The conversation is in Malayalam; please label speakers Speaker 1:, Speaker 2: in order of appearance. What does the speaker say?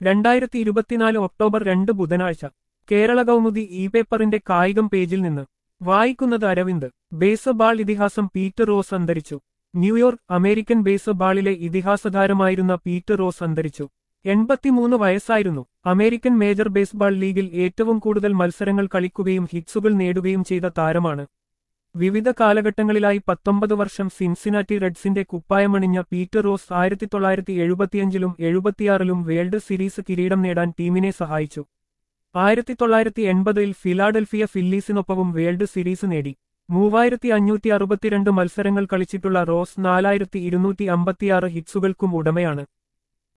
Speaker 1: രണ്ടായിരത്തി ഇരുപത്തിനാല് ഒക്ടോബർ രണ്ട് ബുധനാഴ്ച കേരള കൗമുദി ഇ പേപ്പറിന്റെ കായികം പേജിൽ നിന്ന് വായിക്കുന്നത് അരവിന്ദ് ബേസ്ബാൾ ഇതിഹാസം പീറ്റർ റോസ് അന്തരിച്ചു ന്യൂയോർക്ക് അമേരിക്കൻ ബേസ്ബാളിലെ ഇതിഹാസതാരമായിരുന്ന പീറ്റർ റോസ് അന്തരിച്ചു എൺപത്തിമൂന്ന് വയസ്സായിരുന്നു അമേരിക്കൻ മേജർ ബേസ്ബാൾ ലീഗിൽ ഏറ്റവും കൂടുതൽ മത്സരങ്ങൾ കളിക്കുകയും ഹിറ്റ്സുകൾ നേടുകയും ചെയ്ത താരമാണ് വിവിധ കാലഘട്ടങ്ങളിലായി പത്തൊമ്പത് വർഷം സിൻസിനാറ്റി റെഡ്സിന്റെ കുപ്പായമണിഞ്ഞ പീറ്റർ റോസ് ആയിരത്തി തൊള്ളായിരത്തി എഴുപത്തിയഞ്ചിലും എഴുപത്തിയാറിലും വേൾഡ് സീരീസ് കിരീടം നേടാൻ ടീമിനെ സഹായിച്ചു ആയിരത്തി തൊള്ളായിരത്തി എൺപതിൽ ഫിലാഡൽഫിയ ഫില്ലീസിനൊപ്പവും വേൾഡ് സീരീസ് നേടി മൂവായിരത്തി അഞ്ഞൂറ്റി അറുപത്തിരണ്ട് മത്സരങ്ങൾ കളിച്ചിട്ടുള്ള റോസ് നാലായിരത്തി ഇരുന്നൂറ്റി അമ്പത്തിയാറ് ഹിറ്റ്സുകൾക്കും ഉടമയാണ്